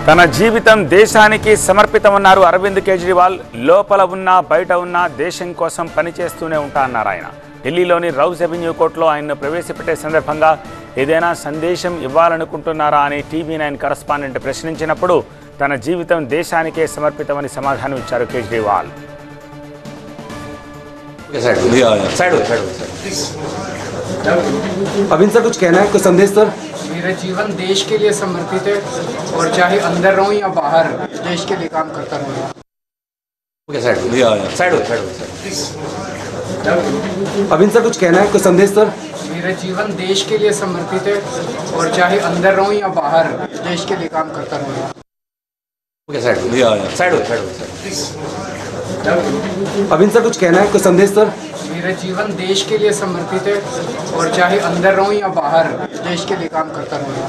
తన జీవితం దేశానికి సమర్పితమన్నారు అరవింద్ కేజ్రీవాల్ లోపల ఉన్నా బయట ఉన్నా దేశం కోసం పనిచేస్తూనే ఉంటా అన్నారు ఆయన ఢిల్లీలోని రౌజ్ అవెన్యూ కోర్టులో ఆయన్ను ప్రవేశపెట్టే సందర్భంగా ఏదైనా సందేశం ఇవ్వాలనుకుంటున్నారా అని టీవీ నైన్ కరస్పాండెంట్ ప్రశ్నించినప్పుడు తన జీవితం దేశానికే సమర్పితమని సమాధానం ఇచ్చారు కేజ్రీవాల్ साइड हो या, या। साइड हो साइड हो साइड अविन सर कुछ कहना है कुछ संदेश सर मेरा जीवन देश के लिए समर्पित है और चाहे अंदर रहूं या बाहर देश के लिए काम करता रहूंगा ओके साइड हो या, या। साइड हो साइड हो साइड अविन सर कुछ कहना है कुछ संदेश सर मेरा जीवन देश के लिए समर्पित है और चाहे अंदर रहूं या बाहर देश के लिए काम करता रहूंगा ओके साइड हो या, या। साइड हो साइड हो साइड अविन सर कुछ कहना है कुछ संदेश सर मेरा जीवन देश के लिए समर्पित है और चाहे अंदर रहूं या बाहर देश के लिए काम करता रहूंगा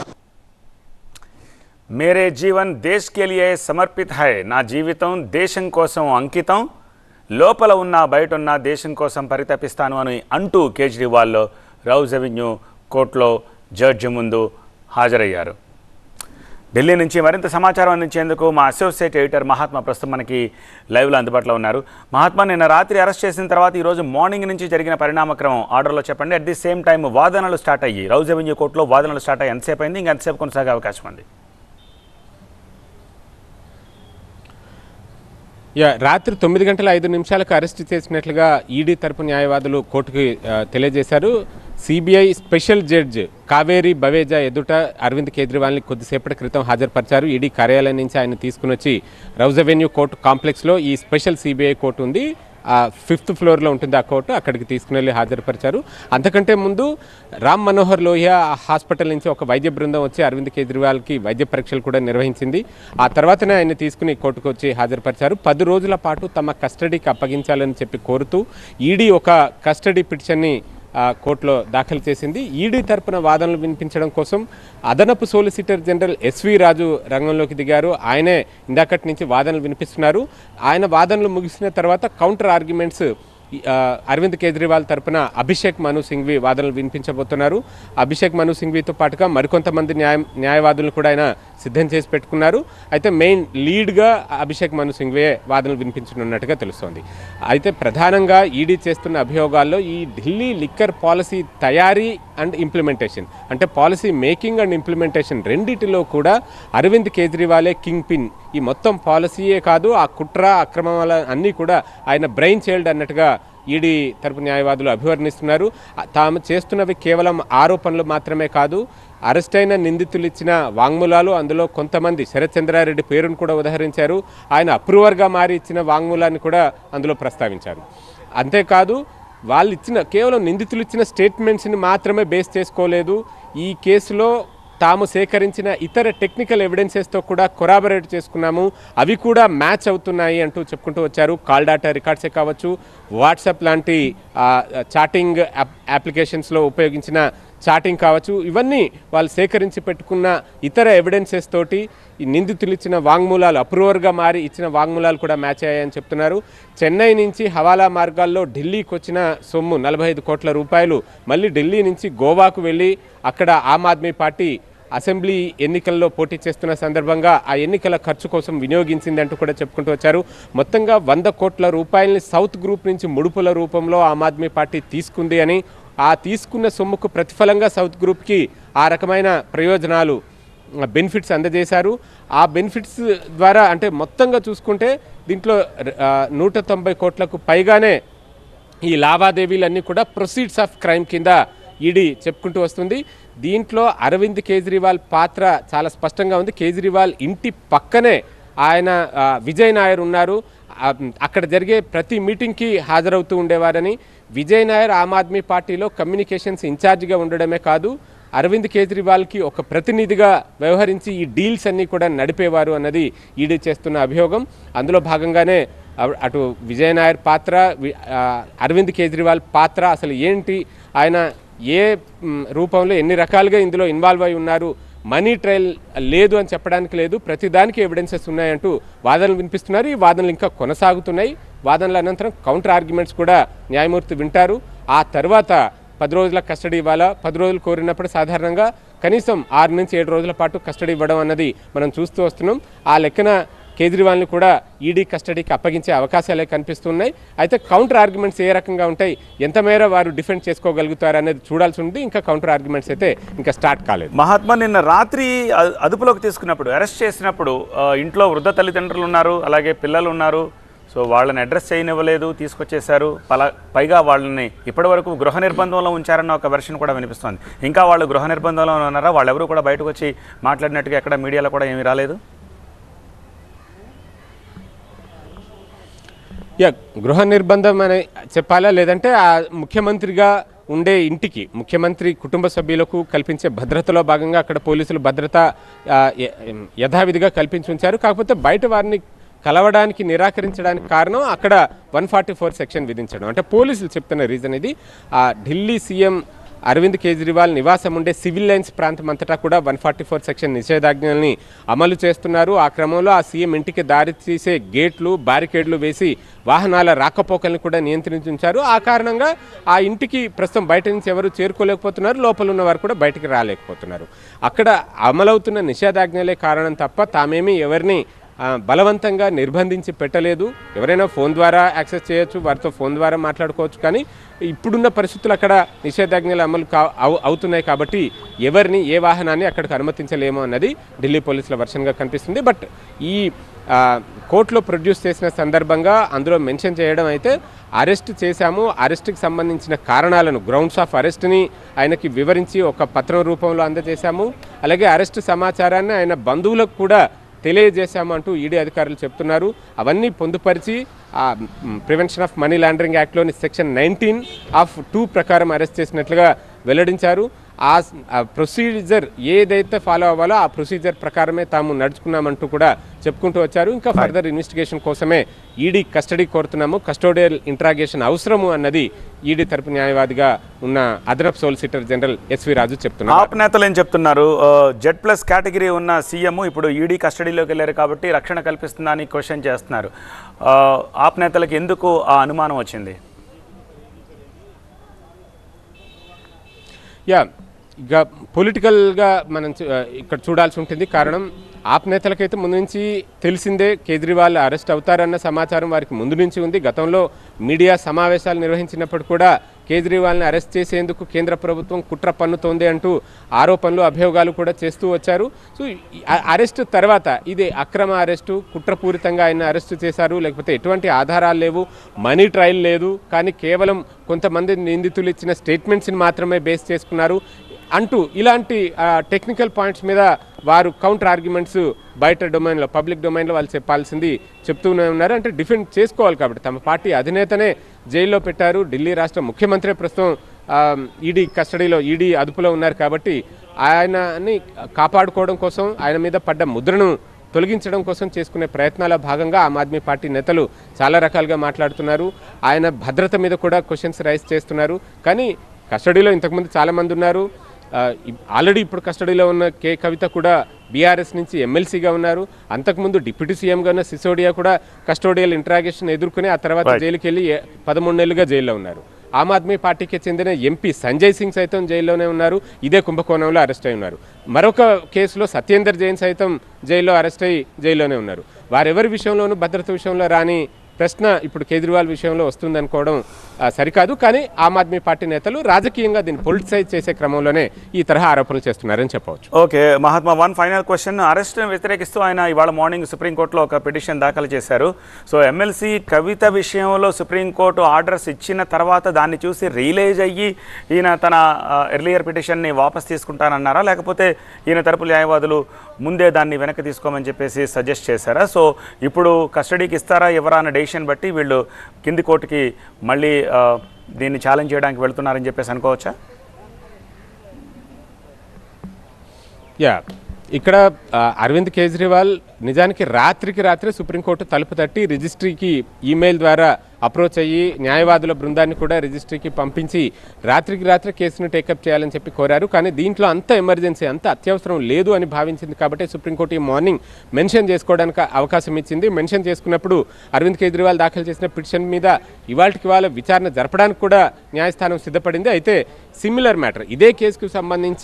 మేరే జీవన్ దేశ్ కే లియే సమర్పిత్ హై నా జీవితం దేశం కోసం అంకితం లోపల ఉన్న బయట ఉన్న దేశం కోసం పరితపిస్తాను అని అంటూ కేజ్రీవాల్ రౌజ్ అవెన్యూ కోర్టులో జడ్జి ముందు హాజరయ్యారు ఢిల్లీ నుంచి మరింత సమాచారం అందించేందుకు మా అసోసియేట్ ఎడిటర్ మహాత్మా ప్రస్తుతం మనకి లైవ్లో అందుబాటులో ఉన్నారు మహాత్మా నిన్న రాత్రి అరెస్ట్ చేసిన తర్వాత ఈరోజు మార్నింగ్ నుంచి జరిగిన పరిణామక్రమం ఆర్డర్లో చెప్పండి అట్ ది సేమ్ టైం వాదనలు స్టార్ట్ అయ్యి రౌజ్ అవెన్యూ కోర్టులో వాదనలు స్టార్ట్ అయ్యి ఎంతసేపు అయింది ఇంకా ఎంతసేపు కొనసాగే అవకాశం ఉంది యా రాత్రి తొమ్మిది గంటల ఐదు నిమిషాలకు అరెస్ట్ చేసినట్లుగా ఈడీ తరపు న్యాయవాదులు కోర్టుకి ఆ, తెలియజేశారు CBI special judge Kaveri Baweja ఎదుట అరవింద్ కేజ్రీవాల్ని కొద్దిసేపటి క్రితం హాజరుపరిచారు ఈడీ కార్యాలయం నుంచి ఆయన తీసుకుని వచ్చి రౌజ్ అవెన్యూ కోర్టు కాంప్లెక్స్లో ఈ స్పెషల్ సిబిఐ కోర్టు ఉంది ఆ ఫిఫ్త్ ఫ్లోర్లో ఉంటుంది ఆ కోర్టు అక్కడికి తీసుకుని వెళ్ళి హాజరుపరిచారు అంతకంటే ముందు రామ్ మనోహర్ లోహియా హాస్పిటల్ నుంచి ఒక వైద్య బృందం వచ్చి అరవింద్ కేజ్రీవాల్కి వైద్య పరీక్షలు కూడా నిర్వహించింది ఆ తర్వాతనే ఆయన తీసుకుని కోర్టుకు వచ్చి హాజరుపరిచారు పది రోజుల పాటు తమ కస్టడీకి అప్పగించాలని చెప్పి కోరుతూ ఈడీ ఒక కస్టడీ పిటిషన్ని ఆ, కోర్టులో దాఖలు చేసింది ఈడీ తరపున వాదనలు వినిపించడం కోసం అదనపు సోలిసిటర్ జనరల్ ఎస్వి రాజు రంగంలోకి దిగారు ఆయనే ఇందాకటి నుంచి వాదనలు వినిపిస్తున్నారు ఆయన వాదనలు ముగిసిన తర్వాత కౌంటర్ ఆర్గ్యుమెంట్స్ ఈ, ఆ, అరవింద్ కేజ్రీవాల్ తరపున అభిషేక్ మను సింఘ్వి వాదనలు వినిపించబోతున్నారు అభిషేక్ మను సింఘ్వితో పాటుగా మరికొంతమంది న్యాయ న్యాయవాదులను కూడా ఆయన సిద్ధం చేసి పెట్టుకున్నారు అయితే మెయిన్ లీడ్గా అభిషేక్ మను సింఘ్వే వాదనలు వినిపించనున్నట్టుగా తెలుస్తోంది అయితే ప్రధానంగా ఈడీ చేస్తున్న అభియోగాల్లో ఈ ఢిల్లీ లిక్కర్ పాలసీ తయారీ అండ్ ఇంప్లిమెంటేషన్ అంటే పాలసీ మేకింగ్ అండ్ ఇంప్లిమెంటేషన్ రెండిటిలో కూడా అరవింద్ కేజ్రీవాలే కింగ్ పిన్ ఈ మొత్తం పాలసీయే కాదు ఆ కుట్ర అక్రమాల అన్నీ కూడా ఆయన బ్రెయిన్ చైల్డ్ అన్నట్టుగా ఈడీ తరపు న్యాయవాదులు అభివర్ణిస్తున్నారు ఆ, తాము చేస్తున్నవి కేవలం ఆరోపణలు మాత్రమే కాదు అరెస్ట్ అయిన నిందితులు ఇచ్చిన వాంగ్మూలాలు అందులో కొంతమంది శరత్ చంద్రారెడ్డి పేరును కూడా ఉదహరించారు ఆయన అప్రూవర్గా మారి ఇచ్చిన వాంగ్మూలాన్ని కూడా అందులో ప్రస్తావించారు అంతేకాదు వాళ్ళు ఇచ్చిన కేవలం నిందితులు ఇచ్చిన స్టేట్మెంట్స్ని మాత్రమే బేస్ చేసుకోలేదు ఈ కేసులో తాము సేకరించిన ఇతర టెక్నికల్ ఎవిడెన్సెస్తో కూడా కొరాబరేట్ చేసుకున్నాము అవి కూడా మ్యాచ్ అవుతున్నాయి అంటూ చెప్పుకుంటూ వచ్చారు కాల్ డాటా రికార్డ్సే కావచ్చు వాట్సాప్ లాంటి ఆ, చాటింగ్ యాప్ అప్లికేషన్స్లో ఉపయోగించిన చాటింగ్ కావచ్చు ఇవన్నీ వాళ్ళు సేకరించి పెట్టుకున్న ఇతర ఎవిడెన్సెస్ తోటి ఈ నిందితులు ఇచ్చిన వాంగ్మూలాలు అప్రూవర్గా మారి ఇచ్చిన వాంగ్మూలాలు కూడా మ్యాచ్ అయ్యాయని చెప్తున్నారు చెన్నై నుంచి హవాలా మార్గాల్లో ఢిల్లీకి వచ్చిన సొమ్ము నలభై ఐదు కోట్ల రూపాయలు మళ్ళీ ఢిల్లీ నుంచి గోవాకు వెళ్ళి అక్కడ ఆమ్ ఆద్మీ పార్టీ అసెంబ్లీ ఎన్నికల్లో పోటీ చేస్తున్న సందర్భంగా ఆ ఎన్నికల ఖర్చు కోసం వినియోగించింది అంటూ కూడా చెప్పుకుంటూ వచ్చారు మొత్తంగా వంద కోట్ల రూపాయలని సౌత్ గ్రూప్ నుంచి ముడుపుల రూపంలో ఆమ్ ఆద్మీ పార్టీ తీసుకుంది అని ఆ తీసుకున్న సొమ్ముకు ప్రతిఫలంగా సౌత్ గ్రూప్కి ఆ రకమైన ప్రయోజనాలు బెనిఫిట్స్ అందజేశారు ఆ బెనిఫిట్స్ ద్వారా అంటే మొత్తంగా చూసుకుంటే దీంట్లో ఆ, నూట తొంభై కోట్లకు పైగానే ఈ లావాదేవీలన్నీ కూడా ప్రొసీడ్స్ ఆఫ్ క్రైమ్ కింద ఈడీ చెప్పుకుంటూ వస్తుంది దీంట్లో అరవింద్ కేజ్రీవాల్ పాత్ర చాలా స్పష్టంగా ఉంది కేజ్రీవాల్ ఇంటి పక్కనే ఆయన ఆ, విజయ్ నాయర్ ఉన్నారు ఆ, అక్కడ జరిగే ప్రతి మీటింగ్కి హాజరవుతూ ఉండేవారని విజయ్ నాయర్ ఆమ్ ఆద్మీ పార్టీలో కమ్యూనికేషన్స్ ఇన్ఛార్జిగా ఉండడమే కాదు అరవింద్ కేజ్రీవాల్కి ఒక ప్రతినిధిగా వ్యవహరించి ఈ డీల్స్ అన్నీ కూడా నడిపేవారు అన్నది ఈడీ చేస్తున్న అభియోగం అందులో భాగంగానే అవ- అటు విజయ్ నాయర్ పాత్ర వి- ఆ, అరవింద్ కేజ్రీవాల్ పాత్ర అసలు ఏంటి ఆయన ఏ మ్, రూపంలో ఎన్ని రకాలుగా ఇందులో ఇన్వాల్వ్ అయి ఉన్నారు మనీ ట్రయల్ లేదు అని చెప్పడానికి లేదు ప్రతిదానికి ఎవిడెన్సెస్ ఉన్నాయంటూ వాదనలు వినిపిస్తున్నారు ఈ వాదనలు ఇంకా కొనసాగుతున్నాయి వాదనల అనంతరం కౌంటర్ ఆర్గ్యుమెంట్స్ కూడా న్యాయమూర్తి వింటారు ఆ తర్వాత పది రోజుల కస్టడీ ఇవ్వాలా పది రోజులు కోరినప్పుడు సాధారణంగా కనీసం ఆరు నుంచి ఏడు రోజుల పాటు కస్టడీ ఇవ్వడం అన్నది మనం చూస్తూ వస్తున్నాం ఆ లెక్కన కేజ్రీవాల్ని కూడా ఈడీ కస్టడీకి అప్పగించే అవకాశాలే కనిపిస్తున్నాయి అయితే కౌంటర్ ఆర్గ్యుమెంట్స్ ఏ రకంగా ఉంటాయి ఎంత మేర వారు డిఫెండ్ చేసుకోగలుగుతారు అనేది చూడాల్సి ఉంది ఇంకా కౌంటర్ ఆర్గ్యుమెంట్స్ అయితే ఇంకా స్టార్ట్ కాలేదు మహాత్మా నిన్న రాత్రి అ- అదుపులోకి తీసుకున్నప్పుడు అరెస్ట్ చేసినప్పుడు ఆ, ఇంట్లో వృద్ధ తల్లిదండ్రులు ఉన్నారు అలాగే పిల్లలు ఉన్నారు సో వాళ్ళని అడ్రస్ చేయనివ్వలేదు తీసుకొచ్చేశారు పలా పైగా వాళ్ళని ఇప్పటివరకు గృహ నిర్బంధంలో ఉంచారన్న ఒక వెర్షన్ కూడా వినిపిస్తోంది ఇంకా వాళ్ళు గృహ నిర్బంధంలో ఉన్నారా వాళ్ళెవరూ కూడా బయటకు వచ్చి మాట్లాడినట్టుగా ఎక్కడ మీడియాలో కూడా ఏమీ రాలేదు యా గృహ నిర్బంధం అని చెప్పాలా లేదంటే ఆ ముఖ్యమంత్రిగా ఉండే ఇంటికి ముఖ్యమంత్రి కుటుంబ సభ్యులకు కల్పించే భద్రతలో భాగంగా అక్కడ పోలీసులు భద్రత ఆ, య- యథావిధిగా కల్పించి ఉంచారు కాకపోతే బయట వారిని కలవడానికి నిరాకరించడానికి కారణం అక్కడ వన్ ఫార్టీ ఫోర్ సెక్షన్ విధించడం అంటే పోలీసులు చెప్తున్న రీజన్ ఇది ఆ ఢిల్లీ సీఎం అరవింద్ కేజ్రీవాల్ నివాసం ఉండే సివిల్ లైన్స్ ప్రాంతం అంతటా కూడా వన్ ఫార్టీ ఫోర్ సెక్షన్ నిషేధాజ్ఞల్ని అమలు చేస్తున్నారు ఆ క్రమంలో ఆ సీఎం ఇంటికి దారి తీసే గేట్లు బ్యారికేడ్లు వేసి వాహనాల రాకపోకల్ని కూడా నియంత్రించి ఉంచారు ఆ కారణంగా ఆ ఇంటికి ప్రస్తుతం బయట నుంచి ఎవరు చేరుకోలేకపోతున్నారు లోపల ఉన్న వారు కూడా బయటికి రాలేకపోతున్నారు అక్కడ అమలవుతున్న నిషేధాజ్ఞలే కారణం తప్ప తామేమీ ఎవరిని ఆ, బలవంతంగా నిర్బంధించి పెట్టలేదు ఎవరైనా ఫోన్ ద్వారా యాక్సెస్ చేయొచ్చు వారితో ఫోన్ ద్వారా మాట్లాడుకోవచ్చు కానీ ఇప్పుడున్న పరిస్థితులు అక్కడ నిషేధాజ్ఞలు అమలు కా అవు- అవుతున్నాయి కాబట్టి ఎవరిని ఏ వాహనాన్ని అక్కడికి అనుమతించలేము అన్నది ఢిల్లీ పోలీసుల వర్షన్గా కనిపిస్తుంది బట్ ఈ ఆ, కోర్టులో ప్రొడ్యూస్ చేసిన సందర్భంగా అందులో మెన్షన్ చేయడం అయితే అరెస్ట్ చేశాము అరెస్ట్కి సంబంధించిన కారణాలను గ్రౌండ్స్ ఆఫ్ అరెస్ట్ని ఆయనకి వివరించి ఒక పత్రం రూపంలో అందజేశాము అలాగే అరెస్ట్ సమాచారాన్ని ఆయన బంధువులకు కూడా తెలియజేశాము అంటూ ఈడీ అధికారులు చెప్తున్నారు అవన్నీ పొందుపరిచి ఆ ప్రివెన్షన్ ఆఫ్ మనీ లాండరింగ్ యాక్ట్లోని సెక్షన్ నైన్టీన్ ఆఫ్ టూ ప్రకారం అరెస్ట్ చేసినట్లుగా వెల్లడించారు ఆ ప్రొసీజర్ ఏదైతే ఫాలో అవ్వాలో ఆ ప్రొసీజర్ ప్రకారమే తాము నడుచుకున్నామంటూ కూడా చెప్పుకుంటూ వచ్చారు ఇంకా ఫర్దర్ ఇన్వెస్టిగేషన్ కోసమే ఈడీ కస్టడీ కోరుతున్నాము కస్టోడియల్ ఇంట్రాగేషన్ అవసరము అన్నది ఈడీ తరపు న్యాయవాదిగా ఉన్న అదనపు సోలిసిటర్ జనరల్ ఎస్వి రాజు చెప్తున్నారు ఆప్ నేతలు ఏం చెప్తున్నారు ఆ, జెడ్ ప్లస్ కేటగిరీ ఉన్న సీఎం ఇప్పుడు ఈడీ కస్టడీలోకి వెళ్ళారు కాబట్టి రక్షణ కల్పిస్తుందా అని క్వశ్చన్ చేస్తున్నారు ఆ, ఆప్ నేతలకు ఎందుకు ఆ అనుమానం వచ్చింది యా ఇక పొలిటికల్గా మనం చూ- ఇక్కడ చూడాల్సి ఉంటుంది కారణం ఆప్ నేతలకైతే ముందు నుంచి తెలిసిందే కేజ్రీవాల్ అరెస్ట్ అవుతారన్న సమాచారం వారికి ముందు నుంచి ఉంది గతంలో మీడియా సమావేశాలు నిర్వహించినప్పుడు కూడా కేజ్రీవాల్ని అరెస్ట్ చేసేందుకు కేంద్ర ప్రభుత్వం కుట్ర పన్నుతోంది అంటూ ఆరోపణలు అభియోగాలు కూడా చేస్తూ వచ్చారు సో ఈ అ- అరెస్ట్ తర్వాత ఇది అక్రమ అరెస్టు కుట్రపూరితంగా ఆయన అరెస్టు చేశారు లేకపోతే ఎటువంటి ఆధారాలు లేవు మనీ ట్రయల్ లేదు కానీ కేవలం కొంతమంది నిందితులు ఇచ్చిన స్టేట్మెంట్స్ని మాత్రమే బేస్ చేసుకున్నారు అంటూ ఇలాంటి టెక్నికల్ పాయింట్స్ మీద వారు కౌంటర్ ఆర్గ్యుమెంట్స్ బయట డొమైన్లో పబ్లిక్ డొమైన్లో వాళ్ళు చెప్పాల్సింది చెప్తూనే ఉన్నారు అంటే డిఫెండ్ చేసుకోవాలి కాబట్టి తమ పార్టీ అధినేతనే జైల్లో పెట్టారు ఢిల్లీ రాష్ట్ర ముఖ్యమంత్రి ప్రస్తుతం ఈడీ కస్టడీలో ఈడీ అదుపులో ఉన్నారు కాబట్టి ఆయనని కాపాడుకోవడం కోసం ఆయన మీద పడ్డ ముద్రను తొలగించడం కోసం చేసుకునే ప్రయత్నాల భాగంగా ఆమ్ ఆద్మీ పార్టీ నేతలు చాలా రకాలుగా మాట్లాడుతున్నారు ఆయన భద్రత మీద కూడా క్వశ్చన్స్ రైజ్ చేస్తున్నారు కానీ కస్టడీలో ఇంతకుముందు చాలామంది ఉన్నారు ఆ, ఇప్- ఆల్రెడీ ఇప్పుడు కస్టడీలో ఉన్న కే కవిత కూడా బీఆర్ఎస్ నుంచి ఎమ్మెల్సీగా ఉన్నారు అంతకుముందు డిప్యూటీ సీఎంగా ఉన్న సిసోడియా కూడా కస్టోడియల్ ఇంట్రాగేషన్ ఎదుర్కొని ఆ తర్వాత జైలుకి వెళ్ళి ఏ- పదమూడు నెలలుగా జైల్లో ఉన్నారు ఆమ్ ఆద్మీ పార్టీకి చెందిన ఎంపీ సంజయ్ సింగ్ సైతం జైల్లోనే ఉన్నారు ఇదే కుంభకోణంలో అరెస్ట్ అయి ఉన్నారు మరొక కేసులో సత్యేందర్ జైన్ సైతం జైల్లో అరెస్ట్ అయ్యి జైల్లోనే ఉన్నారు వారెవరి విషయంలోనూ భద్రత విషయంలో రాని ప్రశ్న ఇప్పుడు కేజ్రీవాల్ విషయంలో వస్తుందనుకోవడం ఆ, సరికాదు కానీ ఆమ్ ఆద్మీ పార్టీ నేతలు రాజకీయంగా దీన్ని పొలిటిసైజ్ చేసే క్రమంలోనే ఈ తరహా ఆరోపణలు చేస్తున్నారని చెప్పవచ్చు okay Mahatma one final question అరెస్ట్ని వ్యతిరేకిస్తూ ఆయన ఇవాళ మార్నింగ్ సుప్రీంకోర్టులో ఒక పిటిషన్ దాఖలు చేశారు సో ఎమ్మెల్సీ కవిత విషయంలో సుప్రీంకోర్టు ఆర్డర్స్ ఇచ్చిన తర్వాత దాన్ని చూసి రియలైజ్ అయ్యి ఈయన తన ఎర్లియర్ పిటిషన్ని వాపస్ తీసుకుంటానన్నారా లేకపోతే ఈయన తరపు న్యాయవాదులు ముందే దాన్ని వెనక్కి తీసుకోమని చెప్పేసి సజెస్ట్ చేశారా సో ఇప్పుడు కస్టడీకి ఇస్తారా ఎవరా అన్న డెసిషన్ బట్టి వీళ్ళు కింది కోర్టుకి మళ్ళీ ఆ, దీన్ని ఛాలెంజ్ చేయడానికి వెళ్తున్నారని చెప్పేసి అనుకోవచ్చా యా ఇక్కడ ఆ, అరవింద్ కేజ్రీవాల్ నిజానికి రాత్రికి రాత్రి సుప్రీంకోర్టు తలుపు తట్టి రిజిస్ట్రీకి ఈమెయిల్ ద్వారా అప్రోచ్ అయ్యి న్యాయవాదుల బృందాన్ని కూడా రిజిస్ట్రీకి పంపించి రాత్రికి రాత్రి కేసును టేకప్ చేయాలని చెప్పి కోరారు కానీ దీంట్లో అంత ఎమర్జెన్సీ అంత అత్యవసరం లేదు అని భావించింది కాబట్టి సుప్రీంకోర్టు ఈ మార్నింగ్ మెన్షన్ చేసుకోవడానికి అవకాశం ఇచ్చింది మెన్షన్ చేసుకున్నప్పుడు అరవింద్ కేజ్రీవాల్ దాఖలు చేసిన పిటిషన్ మీద ఇవాళకి వాళ్ళ విచారణ జరపడానికి కూడా న్యాయస్థానం సిద్ధపడింది అయితే సిమిలర్ మ్యాటర్ ఇదే కేసుకు సంబంధించి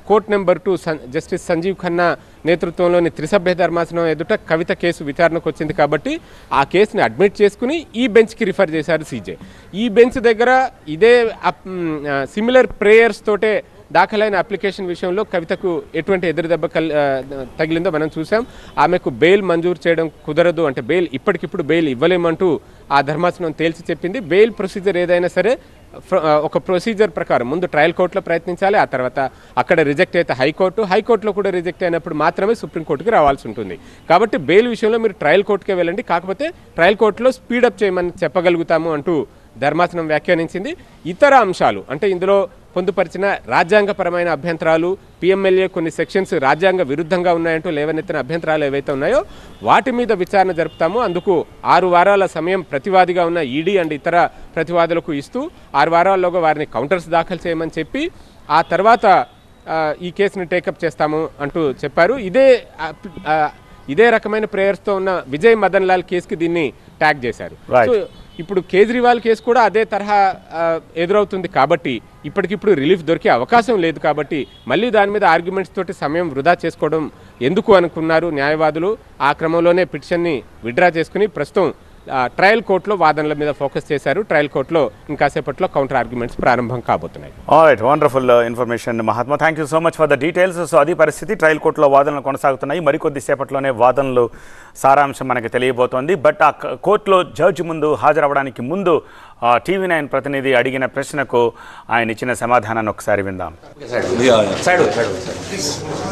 కోర్ట్ నెంబర్ టూ సన్ జస్టిస్ సంజీవ్ ఖన్నా నేతృత్వంలోని త్రిసభ్య ధర్మాసనం ఎదుట కవిత కేసు విచారణకు వచ్చింది కాబట్టి ఆ కేసుని అడ్మిట్ చేసుకుని ఈ బెంచ్కి రిఫర్ చేశారు సీజే ఈ బెంచ్ దగ్గర ఇదే సిమిలర్ ప్రేయర్స్ తోటే దాఖలైన అప్లికేషన్ విషయంలో కవితకు ఎటువంటి ఎదురు దెబ్బ కల్ ఆ, తగిలిందో మనం చూసాం ఆమెకు బెయిల్ మంజూరు చేయడం కుదరదు అంటే బెయిల్ ఇప్పటికిప్పుడు బెయిల్ ఇవ్వలేమంటూ ఆ ధర్మాసనం తేల్చి చెప్పింది బెయిల్ ప్రొసీజర్ ఏదైనా సరే ఫ్ర- ఆ, ఒక ప్రొసీజర్ ప్రకారం ముందు ట్రయల్ కోర్టులో ప్రయత్నించాలి ఆ తర్వాత అక్కడ రిజెక్ట్ అయితే హైకోర్టు హైకోర్టులో కూడా రిజెక్ట్ అయినప్పుడు మాత్రమే సుప్రీంకోర్టుకి రావాల్సి ఉంటుంది కాబట్టి బెయిల్ విషయంలో మీరు ట్రయల్ కోర్టుకే వెళ్ళండి కాకపోతే ట్రయల్ కోర్టులో స్పీడప్ చేయమని చెప్పగలుగుతాము అంటూ ధర్మాసనం వ్యాఖ్యానించింది ఇతర అంశాలు అంటే ఇందులో పొందుపరిచిన రాజ్యాంగపరమైన అభ్యంతరాలు పిఎంఎల్ఏ కొన్ని సెక్షన్స్ రాజ్యాంగ విరుద్ధంగా ఉన్నాయంటూ లేవనెత్తిన అభ్యంతరాలు ఏవైతే ఉన్నాయో వాటి మీద విచారణ జరుపుతాము అందుకు ఆరు వారాల సమయం ప్రతివాదిగా ఉన్న ఈడీ అండ్ ఇతర ప్రతివాదులకు ఇస్తూ ఆరు వారాల్లోగా వారిని కౌంటర్స్ దాఖలు చేయమని చెప్పి ఆ తర్వాత ఆ, ఈ కేసుని టేకప్ చేస్తాము అంటూ చెప్పారు ఇదే అప్- ఆ, ఇదే రకమైన ప్రేయర్స్తో ఉన్న విజయ్ మదన్ లాల్ కేసుకి దీన్ని ట్యాగ్ చేశారు Right. సో ఇప్పుడు కేజ్రీవాల్ కేసు కూడా అదే తరహా ఆ, ఎదురవుతుంది కాబట్టి ఇప్పటికిప్పుడు రిలీఫ్ దొరికే అవకాశం లేదు కాబట్టి మళ్ళీ దాని మీద ఆర్గ్యుమెంట్స్ తోటి సమయం వృధా చేసుకోవడం ఎందుకు అనుకున్నారు న్యాయవాదులు ఆ క్రమంలోనే పిటిషన్ని విడ్రా చేసుకుని ప్రస్తుతం ఆ, ట్రయల్ కోర్టులో వాదనల మీద ఫోకస్ చేశారు ట్రయల్ కోర్టులో ఇంకాసేపట్లో కౌంటర్ ఆర్గ్యుమెంట్స్ ప్రారంభం కాబోతున్నాయి right wonderful information Mahatma thank you so much for the details so అది పరిస్థితి ట్రయల్ కోర్టులో వాదనలు కొనసాగుతున్నాయి మరికొద్ది సేపట్లోనే వాదనలు సారాంశం మనకి తెలియబోతోంది బట్ ఆ క- కోర్టులో జడ్జి ముందు హాజరవడానికి ముందు టీవీ నైన్ ప్రతినిధి అడిగిన ప్రశ్నకు ఆయన ఇచ్చిన సమాధానాన్ని ఒకసారి విందాం ओके साइड में या या साइड हो साइड हो साइड प्लीज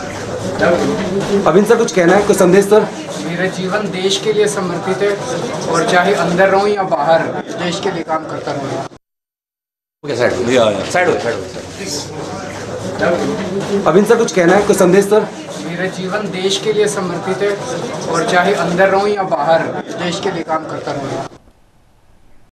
अविन सर कुछ कहना है कुछ संदेश सर मेरा जीवन देश के लिए समर्पित है और चाहे अंदर रहूं या बाहर देश के लिए काम करता रहूंगा ओके साइड में या या साइड हो साइड हो साइड प्लीज अविन सर कुछ कहना है कुछ संदेश सर मेरा जीवन देश के लिए समर्पित है और चाहे अंदर रहूं या बाहर देश के लिए काम करता रहूंगा